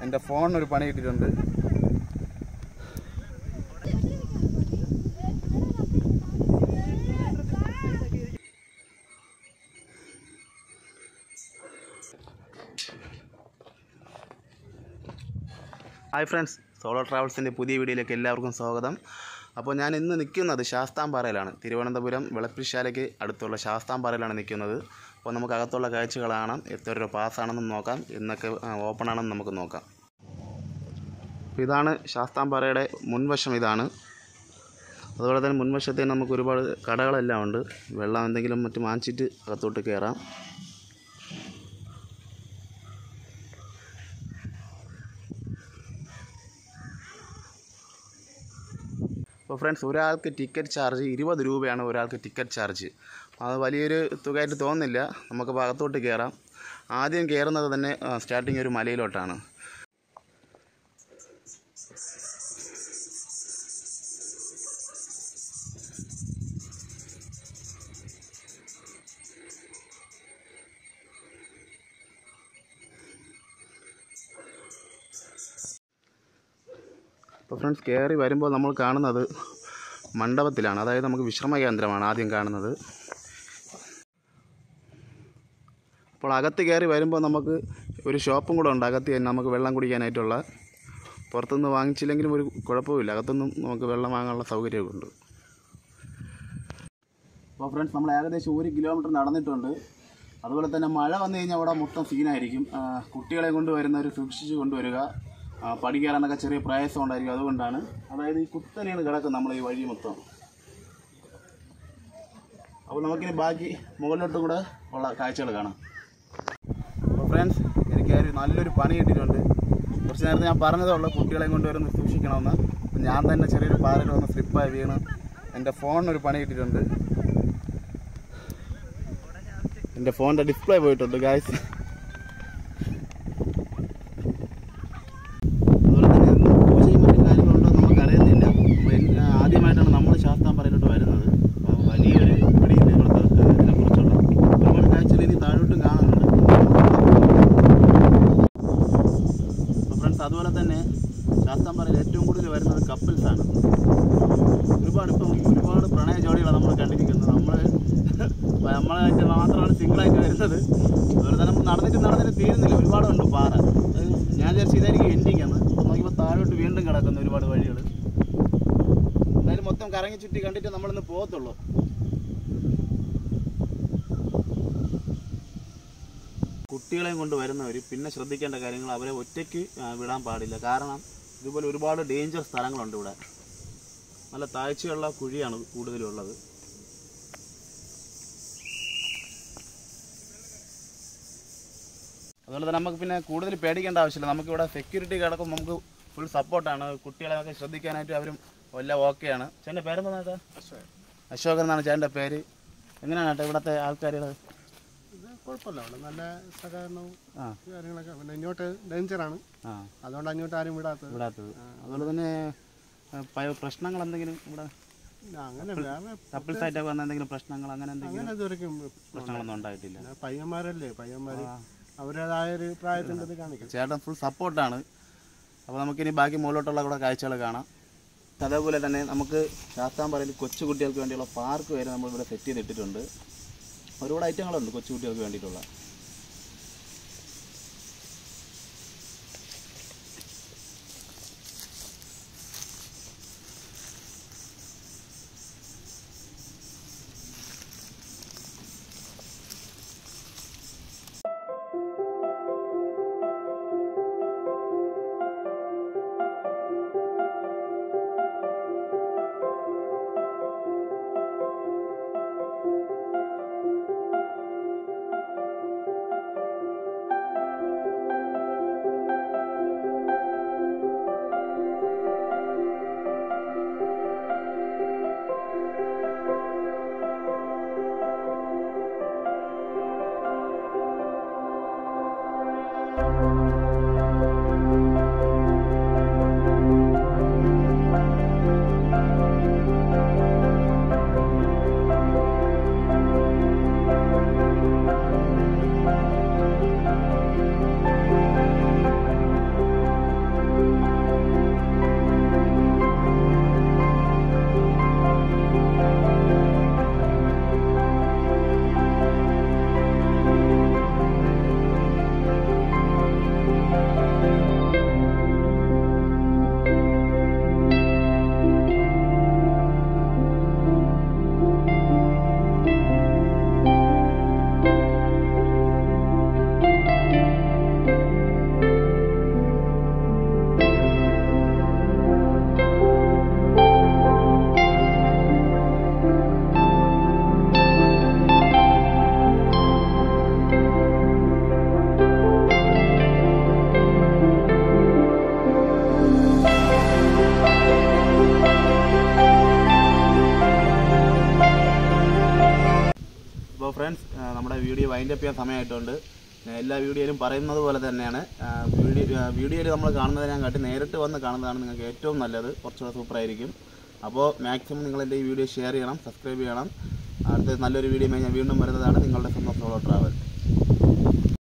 എൻ്റെ ഫോണിനൊരു പണി കിട്ടിയിട്ടുണ്ട് ഹായ് ഫ്രണ്ട്സ് സോളോ ട്രാവൽസിൻ്റെ പുതിയ വീഡിയോയിലേക്ക് എല്ലാവർക്കും സ്വാഗതം അപ്പോൾ ഞാൻ ഇന്ന് നിൽക്കുന്നത് ശാസ്താംപാറയിലാണ് തിരുവനന്തപുരം വെളപ്പിശാലയ്ക്ക് അടുത്തുള്ള ശാസ്താംപാറയിലാണ് നിൽക്കുന്നത് അപ്പോൾ നമുക്ക് അകത്തുള്ള കാഴ്ചകൾ കാണാം എത്ര രൂപ പാസ്സാണെന്ന് നോക്കാം എന്നൊക്കെ ഓപ്പൺ ആണെന്ന് നമുക്ക് നോക്കാം അപ്പോൾ ഇതാണ് ശാസ്താംപാറയുടെ മുൻവശം ഇതാണ് അതുപോലെ തന്നെ മുൻവശത്ത് നമുക്ക് ഒരുപാട് കടകളെല്ലാം ഉണ്ട് വെള്ളം എന്തെങ്കിലും മറ്റും വാങ്ങിച്ചിട്ട് അകത്തോട്ട് കയറാം അപ്പോൾ ഫ്രണ്ട്സ് ഒരാൾക്ക് ടിക്കറ്റ് ചാർജ് ഇരുപത് രൂപയാണ് ഒരാൾക്ക് ടിക്കറ്റ് ചാർജ് അത് വലിയൊരു തുകയായിട്ട് തോന്നുന്നില്ല നമുക്ക് ഭാഗത്തോട്ട് കയറാം ആദ്യം കയറുന്നത് തന്നെ സ്റ്റാർട്ടിങ് ഒരു മലയിലോട്ടാണ് അപ്പോൾ ഫ്രണ്ട്സ് കയറി വരുമ്പോൾ നമ്മൾ കാണുന്നത് മണ്ഡപത്തിലാണ് അതായത് നമുക്ക് വിശ്രമ കേന്ദ്രമാണ് ആദ്യം കാണുന്നത് അപ്പോൾ അകത്ത് കയറി വരുമ്പോൾ നമുക്ക് ഒരു ഷോപ്പും കൂടെ ഉണ്ട് അകത്ത് തന്നെ നമുക്ക് വെള്ളം കുടിക്കാനായിട്ടുള്ള പുറത്തുനിന്ന് വാങ്ങിച്ചില്ലെങ്കിലും ഒരു കുഴപ്പമില്ല അകത്തുനിന്നും നമുക്ക് വെള്ളം വാങ്ങാനുള്ള സൗകര്യമൊക്കെ ഉണ്ട് അപ്പോൾ ഫ്രണ്ട്സ് നമ്മൾ ഏകദേശം ഒരു കിലോമീറ്റർ നടന്നിട്ടുണ്ട് അതുപോലെ തന്നെ മഴ വന്നു കഴിഞ്ഞാൽ അവിടെ മൊത്തം സീനായിരിക്കും ആ, കുട്ടികളെ കൊണ്ടുവരുന്നവർ സൂക്ഷിച്ച് കൊണ്ടുവരിക ആ, പടി കയറാനൊക്കെ ചെറിയ പ്രയാസം ഉണ്ടായിരിക്കും അതുകൊണ്ടാണ് അതായത് ഈ കുത്തനെയാണ് കിടക്കുന്നത് നമ്മൾ ഈ വഴി മൊത്തം അപ്പോൾ നമുക്കിനി ബാക്കി മുകളിലോട്ടും കൂടെ ഉള്ള കാഴ്ചകൾ കാണാം അപ്പോൾ ഫ്രണ്ട്സ് എനിക്ക് ഒരു നല്ലൊരു പണി കിട്ടിയിട്ടുണ്ട് കുറച്ച് നേരത്തെ ഞാൻ പറഞ്ഞതേ ഉള്ളൂ കുട്ടികളെ കൊണ്ടുവരുന്ന സൂക്ഷിക്കണമെന്ന് അപ്പോൾ ഞാൻ തന്നെ ചെറിയൊരു പാറയിൽ വന്ന് സ്ലിപ്പായി വീണ് എൻ്റെ ഫോണിനൊരു പണി കിട്ടിയിട്ടുണ്ട് എൻ്റെ ഫോണിൻ്റെ ഡിസ്പ്ലേ പോയിട്ടുണ്ട് ഗായ്സ് അതുപോലെ തന്നെ ഇന്ന് പൂജയും മറ്റും കാര്യങ്ങളുണ്ടോ എന്ന് നമുക്കറിയത്തില്ല അപ്പോൾ എൻ- ആദ്യമായിട്ടാണ് നമ്മൾ ശാസ്താംപറയിലോട്ട് വരുന്നത് അപ്പോൾ വലിയൊരു പിടിയില്ല ഇവിടുത്തെ ഇതിനെക്കുറിച്ചുള്ള ഒരുപാട് കാഴ്ചകൾ ഇനി താഴോട്ടും കാണുന്നുണ്ട് അപ്പോൾ ഫ്രണ്ട്സ് അതുപോലെ തന്നെ ശാസ്താംപറയിൽ ഏറ്റവും കൂടുതൽ വരുന്നത് കപ്പിൾസാണ് ഒരുപാട് ഇപ്പം ഒരുപാട് പ്രണയ ജോഡികളാണ് നമ്മൾ കണ്ടിരിക്കുന്നത് നമ്മൾ നമ്മളായിട്ട് മാത്രമാണ് സിംഗിളായിട്ട് വരുന്നത് അതുപോലെ തന്നെ നമ്മൾ നടന്നിട്ട് നടന്നിട്ട് തീരുന്നില്ല ഒരുപാടുണ്ട് പാറ അത് ഞാൻ വിചാരിച്ചു ഇതായിരിക്കും എൻഡിങ് എന്ന് അപ്പോൾ നോക്കിയപ്പോൾ താഴോട്ട് വീണ്ടും കിടക്കുന്ന ഒരുപാട് വഴികൾ എന്തായാലും മൊത്തം കറങ്ങി ചുറ്റി കണ്ടിട്ട് നമ്മളിന്ന് പോകത്തുള്ളൂ കുട്ടികളെയും കൊണ്ട് വരുന്നവർ പിന്നെ ശ്രദ്ധിക്കേണ്ട കാര്യങ്ങൾ അവരെ ഒറ്റയ്ക്ക് ആ, വിടാൻ പാടില്ല കാരണം ഇതുപോലെ ഒരുപാട് ഡേഞ്ചർ സ്ഥലങ്ങളുണ്ട് ഇവിടെ നല്ല താഴ്ചയുള്ള കുഴിയാണ് കൂടുതലും ഉള്ളത് അതുപോലെ തന്നെ നമുക്ക് പിന്നെ കൂടുതൽ പേടിക്കേണ്ട ആവശ്യമില്ല നമുക്കിവിടെ സെക്യൂരിറ്റി കിടക്കും നമുക്ക് ഫുൾ സപ്പോർട്ടാണ് കുട്ടികളെയൊക്കെ ശ്രദ്ധിക്കാനായിട്ട് അവരും എല്ലാം ഓക്കെയാണ് ചേട്ടൻ്റെ പേരെന്താ ചേട്ടാ അശോകൻ എന്നാണ് ചേട്ടൻ്റെ പേര് എങ്ങനെയാണ് ചേട്ടാ ഇവിടുത്തെ ആൾക്കാരുകൾ ഇത് കുഴപ്പമില്ല അവിടെ നല്ല സഹകരണവും ആ കാര്യങ്ങളൊക്കെ പിന്നെ ഇങ്ങോട്ട് ഡേഞ്ചറാണ് ആ അതുകൊണ്ട് അങ്ങോട്ട് ആരും വിടാത്തത് വിടാത്തത് അതുപോലെ തന്നെ ആ, പ- പ്രശ്നങ്ങൾ എന്തെങ്കിലും ഇവിടെ പിന്നെ അങ്ങനെ വേറെ കപ്പിൾസ് ആയിട്ടൊക്കെ വന്ന എന്തെങ്കിലും പ്രശ്നങ്ങൾ അങ്ങനെ എന്തെങ്കിലും അങ്ങനെ ഇതുവരെയ്ക്കും പ്രശ്നങ്ങളൊന്നും ഉണ്ടായിട്ടില്ല പിന്നെ പയ്യന്മാരല്ലേ പയ്യന്മാര് അവരുടേതായ ഒരു പ്രായത്തിൻ്റെ ഇത് കാണിക്കും ചേട്ടൻ ഫുൾ സപ്പോർട്ടാണ് അപ്പോൾ നമുക്കിനി ബാക്കി മുകളിലോട്ടുള്ള കൂടെ കാഴ്ചകൾ കാണാം അതേപോലെ തന്നെ നമുക്ക് ശാസ്താംപറയിൽ കൊച്ചു കുട്ടികൾക്ക് വേണ്ടിയുള്ള പാർക്ക് വരെ നമ്മൾ ഇവിടെ സെറ്റ് ചെയ്തിട്ടിട്ടുണ്ട് ഒരുപാട് ഐറ്റങ്ങളുണ്ട് കൊച്ചു കുട്ടികൾക്ക് വേണ്ടിയിട്ടുള്ള വൈൻഡപ്പ് ചെയ്യാൻ സമയമായിട്ടുണ്ട് ഞാൻ എല്ലാ വീഡിയോയിലും പറയുന്നത് പോലെ തന്നെയാണ് ആ, വീഡിയോ ആ, വീഡിയോയിൽ നമ്മൾ കാണുന്നതിനെക്കാട്ടി നേരിട്ട് വന്ന് കാണുന്നതാണ് നിങ്ങൾക്ക് ഏറ്റവും നല്ലത് കുറച്ചുകൂടെ സൂപ്പറായിരിക്കും അപ്പോൾ മാക്സിമം നിങ്ങൾ എൻ്റെ ഈ വീഡിയോ ഷെയർ ചെയ്യണം സബ്സ്ക്രൈബ് ചെയ്യണം അടുത്ത നല്ലൊരു വീഡിയോ ഞാൻ വീണ്ടും വരുന്നതാണ് നിങ്ങളുടെ സ്വന്തം സോളോ ട്രാവൽ